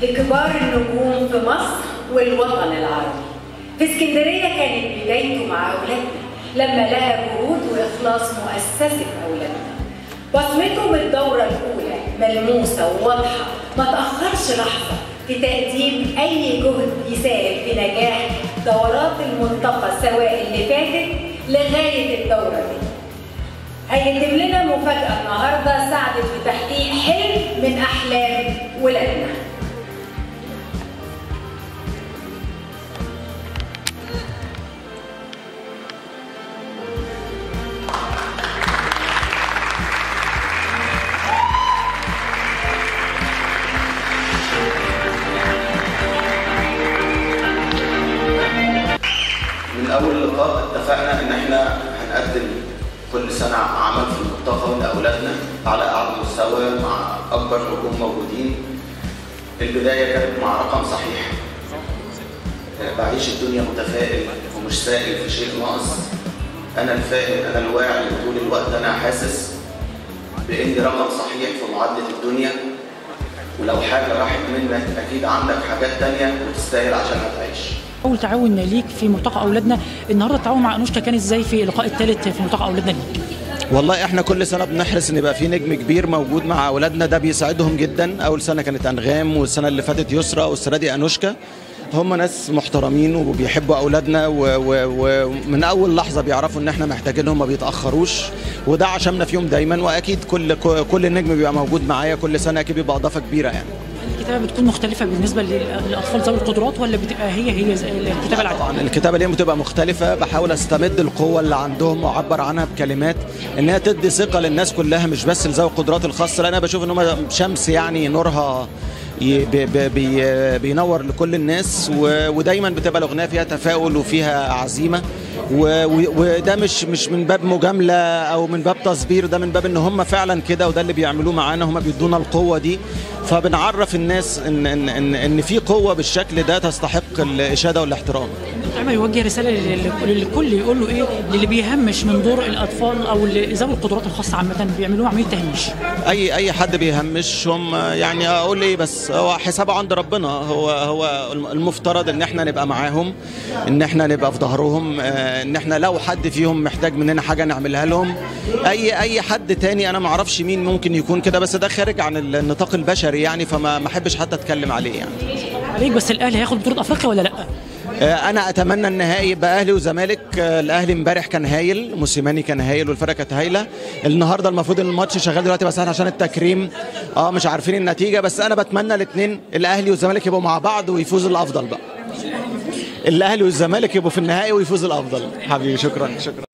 لكبار النجوم في مصر والوطن العربي في اسكندرية كانت بدايته مع أولادنا لما لقى جهود وإخلاص مؤسسة أولادنا بصمته من الدورة الأولى ملموسة وواضحة ما تأخرش لحظة في تقديم أي جهد يساهم في نجاح دورات الملتقى سواء اللي فاتت لغاية الدورة دي هيتم لنا مفاجأة النهاردة ساعدت في تحقيق حلم من أحلام ولادنا من اول لقاء اتفقنا ان احنا هنقدم كل سنه عمل في الملتقى لاولادنا على اعلى مستوى مع اكبر نجوم موجودين البدايه كانت مع رقم صحيح آه، بعيش الدنيا متفائل ومش سائل في شيء ناقص انا الفاهم انا الواعي وطول الوقت انا حاسس باني رقم صحيح في معادله الدنيا ولو حاجه راحت منك اكيد عندك حاجات تانية وتستاهل عشانها تعيش اول تعاون ليك في ملتقى اولادنا النهارده التعاون مع انوشكا كان ازاي في اللقاء الثالث في ملتقى اولادنا ليك والله احنا كل سنه بنحرص ان يبقى في نجم كبير موجود مع اولادنا ده بيساعدهم جدا اول سنه كانت انغام والسنه اللي فاتت يسرا والسنه دي انوشكا هم ناس محترمين وبيحبوا اولادنا و- و- ومن اول لحظه بيعرفوا ان احنا محتاجينهم ما بيتاخروش وده عشمنا فيهم دايما واكيد كل كل نجم بيبقى موجود معايا كل سنه اكيد بيبقى اضافه كبيره يعني الكتابه بتكون مختلفه بالنسبه لل- للاطفال ذوي القدرات ولا بتبقى هي هي زي الكتابه العاديه طبعا الكتابه ليهم بتبقى مختلفه بحاول استمد القوه اللي عندهم واعبر عنها بكلمات ان هي تدي ثقه للناس كلها مش بس لذوي القدرات الخاصه لان انا بشوف ان هم شمس يعني نورها ي- بي- بي- بي- بينور لكل الناس و- ودايما بتبقى الاغنيه فيها تفاؤل وفيها عزيمه و- و- وده مش مش من باب مجامله او من باب تصبير ده من باب ان هم فعلا كده وده اللي بيعملوه معانا هم بيدونا القوه دي فبنعرف الناس ان ان ان, إن في قوه بالشكل ده تستحق الاشاده والاحترام عم يوجه رساله لل- للكل يقول له ايه للي بيهمش من دور الاطفال او اللي ذوي القدرات الخاصه عامه بيعملوه عمليه تهميش اي اي حد بيهمش هم يعني اقول ايه بس هو حسابه عند ربنا هو هو المفترض ان احنا نبقى معاهم ان احنا نبقى في ظهرهم آه، ان احنا لو حد فيهم محتاج مننا حاجه نعملها لهم اي اي حد تاني انا ما اعرفش مين ممكن يكون كده بس ده خارج عن النطاق البشري يعني فما ما احبش حتى اتكلم عليه يعني عليك بس الاهلي هياخد بطوله افريقيا ولا لا آه، انا اتمنى النهائي يبقى اهلي وزمالك آه، الاهلي امبارح كان هايل موسيماني كان هايل والفرقه كانت هايله النهارده المفروض ان الماتش شغال دلوقتي بس احنا عشان التكريم اه مش عارفين النتيجه بس انا بتمنى الاثنين الاهلي والزمالك يبقوا مع بعض ويفوز الافضل بقى الاهلي والزمالك يبقوا في النهائي ويفوز الافضل حبيبي شكرا شكرا